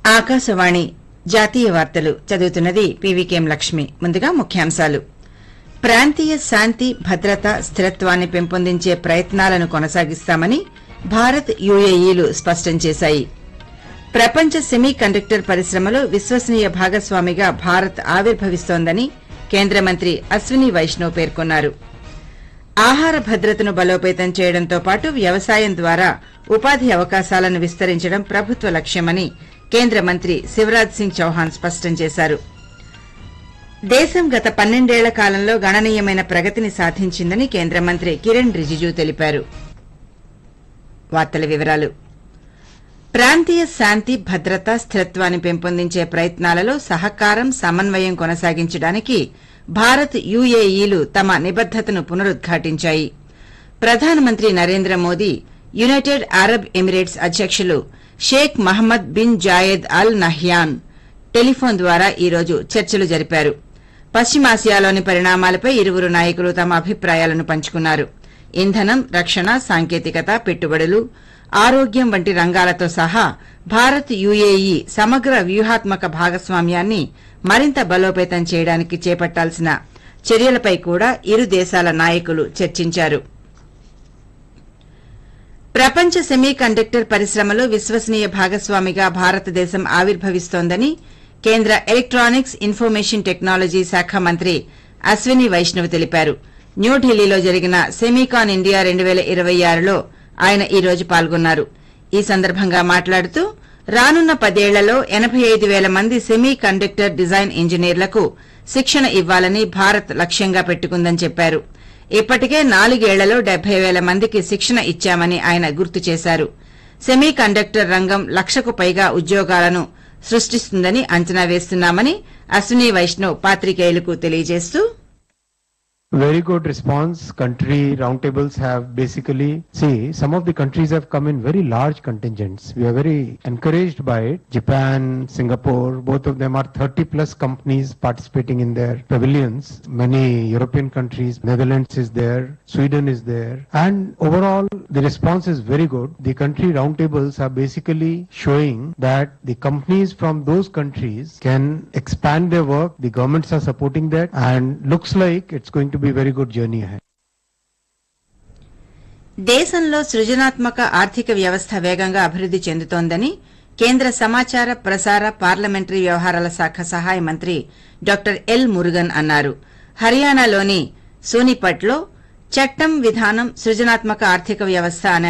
ఆకాశవాణి జాతీయ వార్తలు చదువుతున్నది పీవీకేఎం లక్ష్మి ముందుగా ముఖ్యాంశాలు ప్రాంతీయ శాంతి భద్రత స్థిరత్వాన్ని పెంపొందించే ప్రయత్నాలను కొనసాగిస్తామని భారత్ యుఏఈలు స్పష్టం చేశాయి ప్రపంచ సెమీ కండక్టర్ పరిశ్రమలో విశ్వసనీయ భాగస్వామిగా భారత్ ఆవిర్భవిస్తోందని కేంద్ర మంత్రి అశ్విని వైష్ణవ్ పేర్కొన్నారు ఆహార భద్రతను బలోపేతం చేయడంతో పాటు వ్యవసాయం ద్వారా ఉపాధి అవకాశాలను విస్తరించడం ప్రభుత్వ లక్ష్యమని కేంద్ర మంత్రి శివరాజ్ సింగ్ చౌహాన్ స్పష్టం చేశారు దేశం గత పన్నెండేళ్ల కాలంలో గణనీయమైన ప్రగతిని సాధించిందని కేంద్ర మంత్రి కిరణ్ రిజిజు తెలిపారు వార్తల వివరాలు ప్రాంతీయ శాంతి భద్రత స్థిరత్వాన్ని పెంపొందించే ప్రయత్నాలలో సహకారం సమన్వయం కొనసాగించడానికి భారత్ యుఏఈలు తమ నిబద్దతను పునరుద్ఘాటించాయి ప్రధానమంత్రి Narendra Modi United Arab Emirates అధ్యకులు Sheikh Mohammed bin Zayed Al Nahyan telephone ద్వారా ఈ రోజు చర్చలు జరిపారు పశ్చిమాసియాలోని పరిణామాలపై ఇరువురు నాయకులు తమ అభిప్రాయాలను పంచుకున్నారు ఇంధనం రక్షణ సాంకేతికత పెట్టుబడులు ఆరోగ్యం వంటి రంగాలతో సహా భారత్ యుఏఈ సమగ్ర వ్యూహాత్మక భాగస్వామ్యాన్ని మరింత బలోపేతం చేయడానికి చేపట్టాల్సిన చర్యలపై కూడా ఇరు దేశాల నాయకులు చర్చించారు ప్రపంచ సెమీ కండక్టర్ పరిశ్రమలో విశ్వసనీయ భాగస్వామిగా భారతదేశం ఆవిర్భవిస్తోందని కేంద్ర ఎలక్ట్రానిక్స్ ఇన్ఫర్మేషన్ టెక్నాలజీ శాఖ మంత్రి అశ్విని వైష్ణవ్ తెలిపారు న్యూఢిల్లీలో జరిగిన సెమీకాన్ ఇండియా రెండు పేల ఇరవై ఆరులో ఆయన ఈ రోజు పాల్గొన్నారు ఈ సందర్భంగా మాట్లాడుతూ రానున్న పదేళ్లలో ఎనబై ఐదు పేల మంది సెమీ కండక్టర్ డిజైన్ ఇంజనీర్లకు శిక్షణ ఇవ్వాలని భారత్ లక్ష్యంగా పెట్టుకుందని చెప్పారు ఇప్పటికే నాలుగేళ్లలో డెబ్బై పేల మందికి శిక్షణ ఇచ్చామని ఆయన గుర్తు చేశారు సెమీ కండక్టర్ రంగం లక్షకు పైగా ఉద్యోగాలను సృష్టిస్తుందని అంచనా వేస్తున్నామని అశ్విని వైష్ణవ్ పాత్రికేయులకు తెలియజేస్తూ Very good response. Country roundtables have basically, see, some of the countries have come in very large contingents. We are very encouraged by it. Japan, Singapore, both of them are 30 plus companies participating in their pavilions. Many European countries, Netherlands is there, Sweden is there. And overall, the response is very good. The country roundtables are basically showing that the companies from those countries can expand their work. The governments are supporting that and looks like it's going to be a very good journey ahead. దేశంలో సృజనాత్మక ఆర్థిక వ్యవస్థ వేగంగా అభివృద్ది చెందుతోందని కేంద్ర సమాచార ప్రసార parliamentary వ్యవహారాల శాఖ సహాయ మంత్రి డాక్టర్ ఎల్ మురుగన్ అన్నారు హర్యానాలోని సోనిపట్లో చట్టం విధానం సృజనాత్మక ఆర్థిక వ్యవస్థ అనే